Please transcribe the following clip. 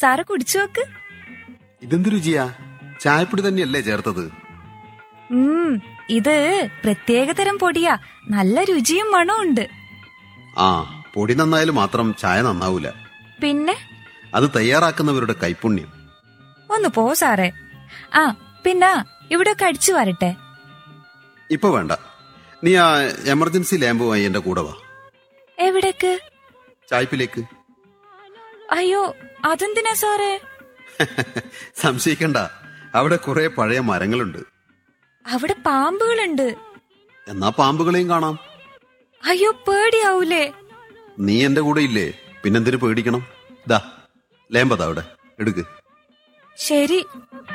sir കുടിച്ചു നോക്ക് ഇതെന്ത് രുചിയാ ചായപ്പൊടി തന്നെയല്ലേ ചേർത്തത് ഉം ഇത് പ്രത്യേകതരം പൊടിയാ നല്ല രുചിയും മണവും ഉണ്ട് ആ പൊടി നന്നായാലും മാത്രം ചായ നന്നാവൂല പിന്നെ അത് തയ്യാറാക്കുന്നവരുടെ കൈപുണ്യം ഒന്ന് പോ സാറേ ആ പിന്നെ ഇവിടെ അടിച്ചു വരട്ടെ ഇപ്പൊ വേണ്ട നീ ആ എമർജൻസി ലാമ്പുമായി എന്റെ കൂടെ വാ എവിടേക്ക് ചായ്പിലേക്ക് അയ്യോ അതെന്തിനാ സാറേ സംശയിക്കണ്ട അവിടെ കുറെ പഴയ മരങ്ങളുണ്ട് അവിടെ പാമ്പുകളുണ്ട് എന്നാ പാമ്പുകളെയും കാണാം അയ്യോ പേടിയാവൂലേ നീ എന്റെ കൂടെ ഇല്ലേ പിന്നെന്തിനു പേടിക്കണം ദാ ലേമ്പതാ അവിടെ എടുക്ക് ശരി